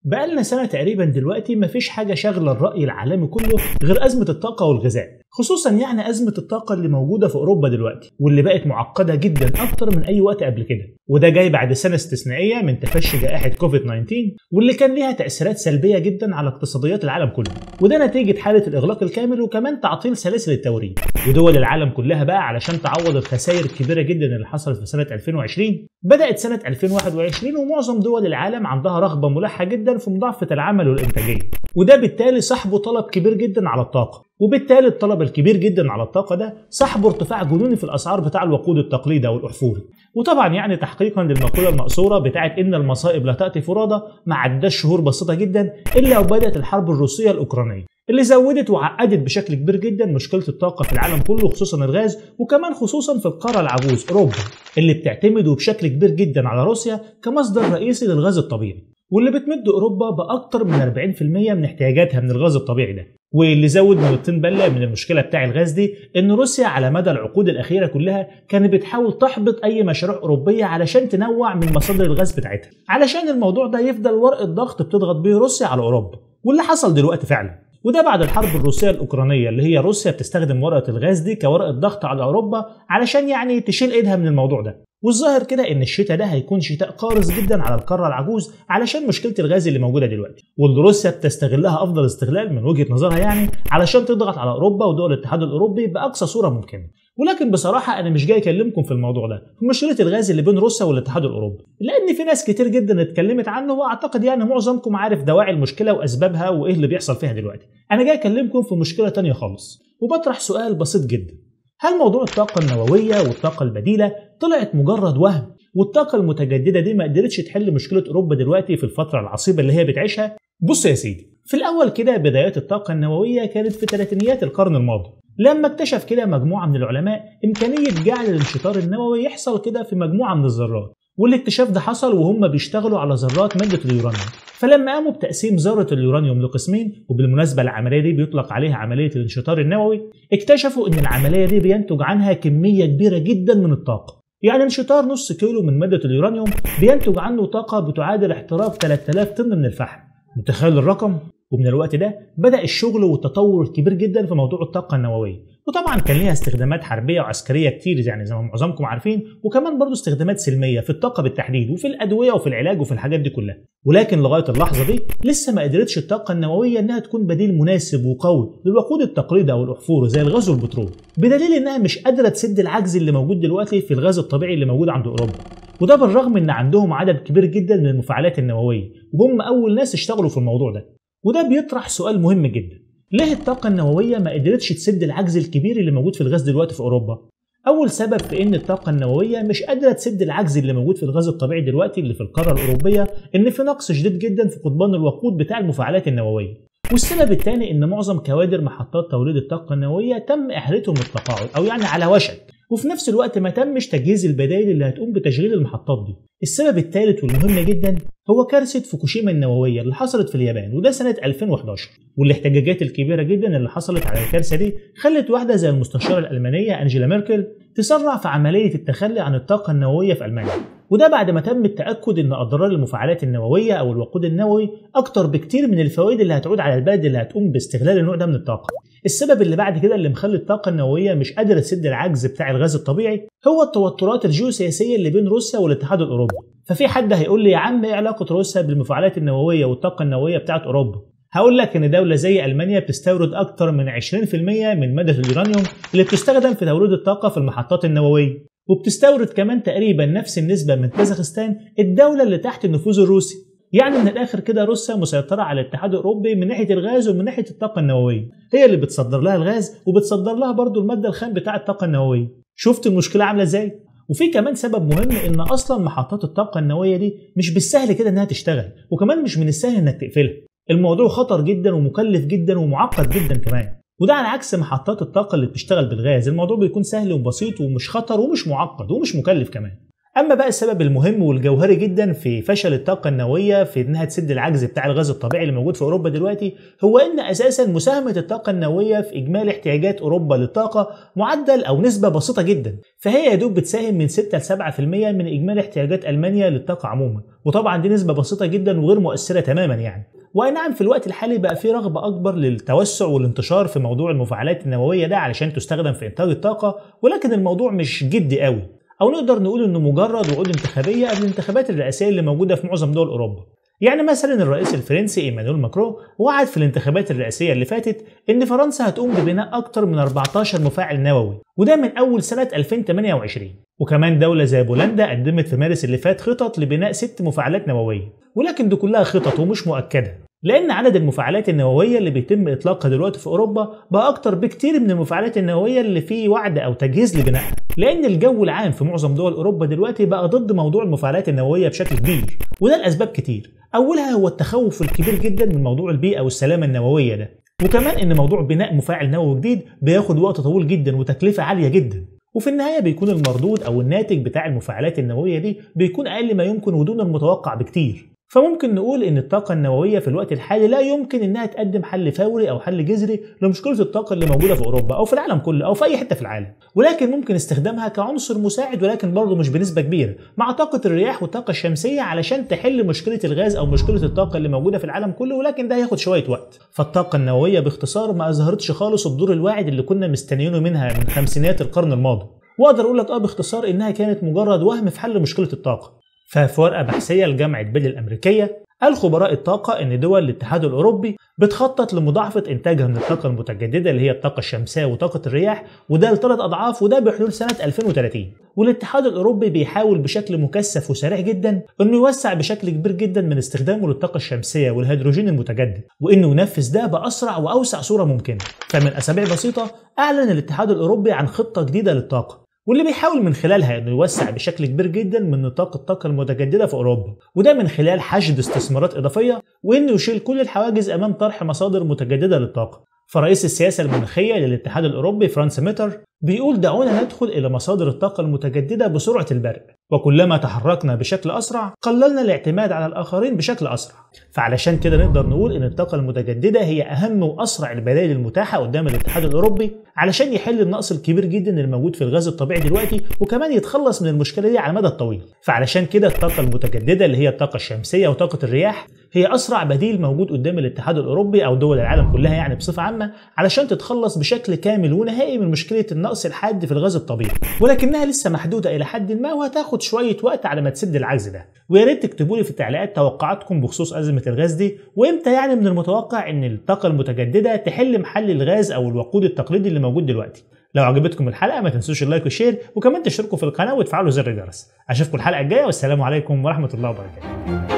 بقالنا سنة تقريبا دلوقتي مفيش حاجة شاغلة الرأي العالمي كله غير أزمة الطاقة والغذاء خصوصا يعني أزمة الطاقة اللي موجودة في أوروبا دلوقتي واللي بقت معقدة جدا أكتر من أي وقت قبل كده وده جاي بعد سنة استثنائية من تفشي جائحة كوفيد 19 واللي كان ليها تأثيرات سلبية جدا على اقتصاديات العالم كله وده نتيجة حالة الإغلاق الكامل وكمان تعطيل سلاسل التوريد ودول العالم كلها بقى علشان تعوض الخسائر الكبيرة جدا اللي حصلت في سنة 2020 بدأت سنة 2021 ومعظم دول العالم عندها رغبة ملحة جدا في مضاعفة العمل والإنتاجية وده بالتالي صاحبه طلب كبير جدا على الطاقة وبالتالي الطلب الكبير جدا على الطاقة ده صاحبه ارتفاع جنوني في الأسعار بتاع الوقود التقليدي أو الأحفوري وطبعا يعني تحقيقا للمقولة المأثورة بتاعت إن المصائب لا تأتي فرادى ما عداش شهور بسيطة جدا إلا وبدأت الحرب الروسية الأوكرانية اللي زودت وعقدت بشكل كبير جدا مشكله الطاقه في العالم كله خصوصا الغاز وكمان خصوصا في القاره العجوز اوروبا اللي بتعتمد وبشكل كبير جدا على روسيا كمصدر رئيسي للغاز الطبيعي واللي بتمد اوروبا باكثر من 40% من احتياجاتها من الغاز الطبيعي ده واللي زود من الطين بله من المشكله بتاع الغاز دي ان روسيا على مدى العقود الاخيره كلها كانت بتحاول تحبط اي مشاريع اوروبيه علشان تنوع من مصادر الغاز بتاعتها علشان الموضوع ده يفضل ورقه ضغط بتضغط بيه روسيا على اوروبا واللي حصل دلوقتي فعلا وده بعد الحرب الروسية الأوكرانية اللي هي روسيا بتستخدم ورقة الغاز دي كورقة ضغط على أوروبا علشان يعني تشيل إيدها من الموضوع ده والظاهر كده ان الشتاء ده هيكون شتاء قارس جدا على القاره العجوز علشان مشكله الغاز اللي موجوده دلوقتي واللي روسيا بتستغلها افضل استغلال من وجهه نظرها يعني علشان تضغط على اوروبا ودول الاتحاد الاوروبي باقصى صوره ممكنه ولكن بصراحه انا مش جاي اكلمكم في الموضوع ده في مشكله الغاز اللي بين روسيا والاتحاد الاوروبي لان في ناس كتير جدا اتكلمت عنه واعتقد يعني معظمكم عارف دواعي المشكله واسبابها وايه اللي بيحصل فيها دلوقتي انا جاي اكلمكم في مشكله تانية خالص وبطرح سؤال بسيط جدا هل موضوع الطاقة النووية والطاقة البديلة طلعت مجرد وهم والطاقة المتجددة دي ما قدرتش تحل مشكلة أوروبا دلوقتي في الفترة العصيبة اللي هي بتعيشها؟ بص يا سيدي في الأول كده بدايات الطاقة النووية كانت في ثلاثينيات القرن الماضي لما اكتشف كده مجموعة من العلماء إمكانية جعل الانشطار النووي يحصل كده في مجموعة من الذرات والاكتشاف ده حصل وهم بيشتغلوا على ذرات مادة اليورانيوم فلما قاموا بتقسيم ذرة اليورانيوم لقسمين وبالمناسبة العملية دي بيطلق عليها عملية الانشطار النووي اكتشفوا ان العملية دي بينتج عنها كمية كبيرة جدا من الطاقة يعني انشطار نص كيلو من مادة اليورانيوم بينتج عنه طاقة بتعادل احتراق 3000 طن من الفحم متخيل الرقم؟ ومن الوقت ده بدأ الشغل والتطور الكبير جدا في موضوع الطاقة النووية وطبعا كان ليها استخدامات حربية وعسكرية كتير يعني زي ما معظمكم عارفين وكمان برضه استخدامات سلمية في الطاقة بالتحديد وفي الأدوية وفي العلاج وفي الحاجات دي كلها ولكن لغاية اللحظة دي لسه ما قدرتش الطاقة النووية إنها تكون بديل مناسب وقوي للوقود التقليدي أو الأحفور زي الغاز والبترول بدليل إنها مش قادرة تسد العجز اللي موجود دلوقتي في الغاز الطبيعي اللي موجود عند أوروبا وده بالرغم إن عندهم عدد كبير جدا من المفاعلات النووية وهم أول ناس اشتغلوا في الموضوع ده وده بيطرح سؤال مهم جدا ليه الطاقة النووية ما قدرتش تسد العجز الكبير اللي موجود في الغاز دلوقتي في أوروبا؟ أول سبب في إن الطاقة النووية مش قادرة تسد العجز اللي موجود في الغاز الطبيعي دلوقتي اللي في القارة الأوروبية إن في نقص شديد جدا في قضبان الوقود بتاع المفاعلات النووية. والسبب الثاني إن معظم كوادر محطات توليد الطاقة النووية تم إحالتهم للتقاعد أو يعني على وشك وفي نفس الوقت ما تمش تجهيز البدائل اللي هتقوم بتشغيل المحطات دي. السبب الثالث والمهم جدا هو كارثة فوكوشيما النووية اللي حصلت في اليابان وده سنة 2011 والاحتجاجات الكبيرة جدا اللي حصلت على الكارثة دي خلت واحدة زي المستشارة الألمانية أنجيلا ميركل تسرع في عملية التخلي عن الطاقة النووية في ألمانيا وده بعد ما تم التأكد إن أضرار المفاعلات النووية أو الوقود النووي أكتر بكتير من الفوائد اللي هتعود على البلد اللي هتقوم باستغلال النوع ده من الطاقة السبب اللي بعد كده اللي مخلي الطاقة النووية مش قادرة تسد العجز بتاع الغاز الطبيعي هو التوترات الجيوسياسية اللي بين روسيا والاتحاد الأوروبي ففي حد هيقول لي يا عم ايه علاقة روسيا بالمفاعلات النووية والطاقة النووية بتاعت أوروبا هقول لك ان دولة زي ألمانيا بتستورد أكتر من 20% من مادة اليورانيوم اللي بتستخدم في توليد الطاقة في المحطات النووية وبتستورد كمان تقريبا نفس النسبة من كازاخستان الدولة اللي تحت النفوذ الروسي يعني من الاخر كده روسيا مسيطره على الاتحاد الاوروبي من ناحيه الغاز ومن ناحيه الطاقه النوويه هي اللي بتصدر لها الغاز وبتصدر لها برضو الماده الخام بتاع الطاقه النوويه شفت المشكله عامله ازاي وفي كمان سبب مهم ان اصلا محطات الطاقه النوويه دي مش بالسهل كده انها تشتغل وكمان مش من السهل انك تقفلها الموضوع خطر جدا ومكلف جدا ومعقد جدا كمان وده على عكس محطات الطاقه اللي بتشتغل بالغاز الموضوع بيكون سهل وبسيط ومش خطر ومش معقد ومش مكلف كمان اما بقى السبب المهم والجوهري جدا في فشل الطاقه النوويه في انها تسد العجز بتاع الغاز الطبيعي اللي موجود في اوروبا دلوقتي هو ان اساسا مساهمه الطاقه النوويه في اجمالي احتياجات اوروبا للطاقه معدل او نسبه بسيطه جدا فهي يا دوب بتساهم من 6 ل 7% من اجمالي احتياجات المانيا للطاقه عموما وطبعا دي نسبه بسيطه جدا وغير مؤثره تماما يعني واي نعم في الوقت الحالي بقى في رغبه اكبر للتوسع والانتشار في موضوع المفاعلات النوويه ده علشان تستخدم في انتاج الطاقه ولكن الموضوع مش جدي قوي او نقدر نقول انه مجرد وعود انتخابيه قبل الانتخابات الرئاسيه اللي موجوده في معظم دول اوروبا يعني مثلا الرئيس الفرنسي ايمانويل ماكرون وعد في الانتخابات الرئاسيه اللي فاتت ان فرنسا هتقوم ببناء اكتر من 14 مفاعل نووي وده من اول سنه 2028 وكمان دوله زي بولندا قدمت في مارس اللي فات خطط لبناء ست مفاعلات نوويه ولكن دي كلها خطط ومش مؤكده لأن عدد المفاعلات النووية اللي بيتم إطلاقها دلوقتي في أوروبا بقى أكتر بكتير من المفاعلات النووية اللي فيه وعد أو تجهيز لبنائها، لأن الجو العام في معظم دول أوروبا دلوقتي بقى ضد موضوع المفاعلات النووية بشكل كبير، وده لأسباب كتير، أولها هو التخوف الكبير جدا من موضوع البيئة والسلامة النووية ده، وكمان إن موضوع بناء مفاعل نووي جديد بياخد وقت طويل جدا وتكلفة عالية جدا، وفي النهاية بيكون المردود أو الناتج بتاع المفاعلات النووية دي بيكون أقل ما يمكن ودون المتوقع بكتير فممكن نقول ان الطاقة النووية في الوقت الحالي لا يمكن انها تقدم حل فوري او حل جذري لمشكلة الطاقة اللي موجودة في اوروبا او في العالم كله او في اي حتة في العالم ولكن ممكن استخدامها كعنصر مساعد ولكن برضه مش بنسبة كبيرة مع طاقة الرياح والطاقة الشمسية علشان تحل مشكلة الغاز او مشكلة الطاقة اللي موجودة في العالم كله ولكن ده هياخد شوية وقت فالطاقة النووية باختصار ما اظهرتش خالص الدور الواعد اللي كنا مستنيينه منها من خمسينات القرن الماضي واقدر اقول لك اه باختصار انها كانت مجرد وهم في حل مشكلة الطاقة ففي ورقة بحثية لجامعة بيل الأمريكية قال خبراء الطاقة إن دول الاتحاد الأوروبي بتخطط لمضاعفة إنتاجها من الطاقة المتجددة اللي هي الطاقة الشمسية وطاقة الرياح وده لثلاث أضعاف وده بحلول سنة 2030 والاتحاد الأوروبي بيحاول بشكل مكثف وسريع جدا إنه يوسع بشكل كبير جدا من استخدامه للطاقة الشمسية والهيدروجين المتجدد وإنه ينفذ ده بأسرع وأوسع صورة ممكنة فمن أسابيع بسيطة أعلن الاتحاد الأوروبي عن خطة جديدة للطاقة واللي بيحاول من خلالها انه يوسع بشكل كبير جدا من نطاق الطاقة المتجددة في أوروبا وده من خلال حشد استثمارات إضافية وإنه يشيل كل الحواجز أمام طرح مصادر متجددة للطاقة فرئيس السياسة المناخية للاتحاد الأوروبي فرانس ميتر بيقول دعونا ندخل إلى مصادر الطاقة المتجددة بسرعة البرق وكلما تحركنا بشكل أسرع قللنا الاعتماد على الآخرين بشكل أسرع فعلشان كده نقدر نقول إن الطاقة المتجددة هي أهم وأسرع البدائل المتاحة قدام الاتحاد الأوروبي علشان يحل النقص الكبير جدا اللي موجود في الغاز الطبيعي دلوقتي وكمان يتخلص من المشكلة دي على المدى الطويل فعلشان كده الطاقة المتجددة اللي هي الطاقة الشمسية وطاقة الرياح هي أسرع بديل موجود قدام الاتحاد الأوروبي أو دول العالم كلها يعني بصفة عامة علشان تتخلص بشكل كامل ونهائي من مشكلة النقص الحاد في الغاز الطبيعي ولكنها لسه محدودة إلى حد ما وهتاخد شوية وقت على ما تسد العجز ده ويا ريت تكتبوا لي في التعليقات توقعاتكم بخصوص أزمة الغاز دي وإمتى يعني من المتوقع إن الطاقة المتجددة تحل محل الغاز أو الوقود التقليدي اللي موجود دلوقتي لو عجبتكم الحلقه ما تنسوش اللايك والشير وكمان تشتركوا في القناه وتفعلوا زر الجرس اشوفكم الحلقه الجايه والسلام عليكم ورحمه الله وبركاته